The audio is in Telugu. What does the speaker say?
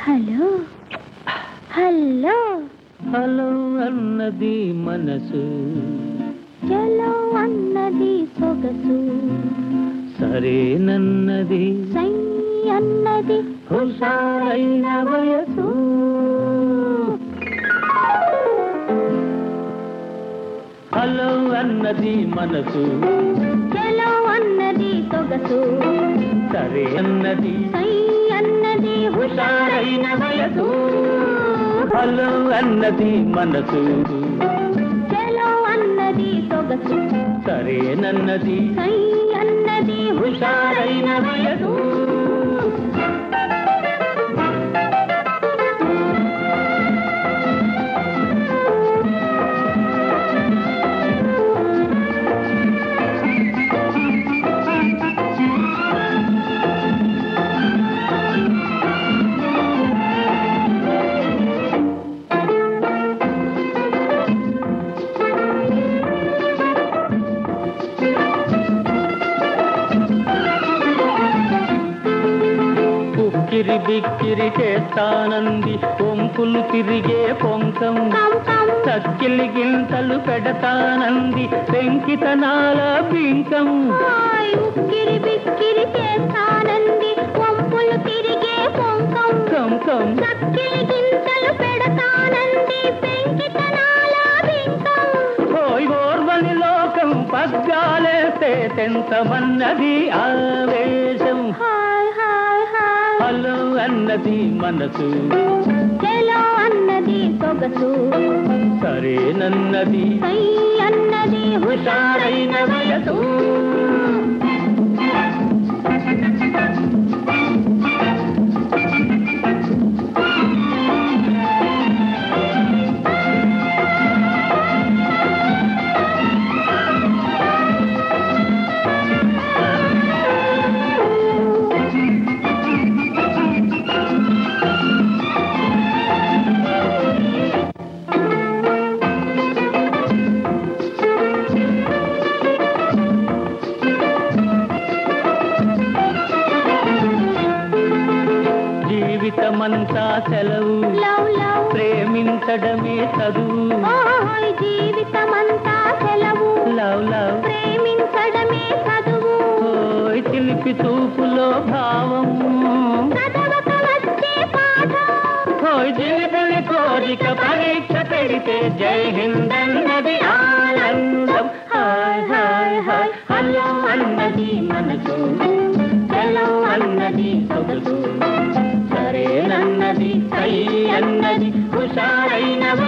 హలో హలో హలో అన్నది మనసు చలో అన్నది సొగసు సరేనన్నది సై అన్నది హుషారైన వయసు హలో అన్నది మనసు చలో అన్నది సొగసు సరే అన్నది సై అన్నది హుషారైన వయసు హలో అన్నది మనసు చలో అన్నది సొగసు సరేనన్నది సై అన్నది హుషారైన వయసు ఉక్కిరి బిక్కిరి చేస్తానంది పొంకులు తిరిగే పొంకం కం కం చక్కిలి గింతలు పెడతానంది పెంకితనాల బింకం హాయ్ ఉక్కిరి బిక్కిరి చేస్తానంది వంపులు తిరిగే పొంకం కం కం చక్కిలి గింతలు పెడతానంది పెంకితనాల బింకం ఓయ్ ఓర్వని లోకం పగ్గాలేస్తే తెంతమన్నది ఆవేశం హాయ్ హాయ్ హాయ్ హలో అన్నది మనసు చెలో అన్నది సొగసు సరేనన్నది సై అన్నది హుషారైన వయసు జీవితమంతా సెలవు లవ్ లవ్ ప్రేమించడమే చదువు ఓయ్ జీవితమంతా సెలవు లవ్ లవ్ ప్రేమించడమే చదువు ఓయ్ చిలిపి చూపులో భావం చదవక వచ్చే పాఠం ఓయ్ జిలిబిలి కోరిక పరీక్ష పెడితే జై హింద్ అన్నది ఆనందం హాయ్ హాయ్ హాయ్ హలో అన్నది మనసు హలో అన్నది సొగసు సరేనన్నది సై అన్నది హుషారైన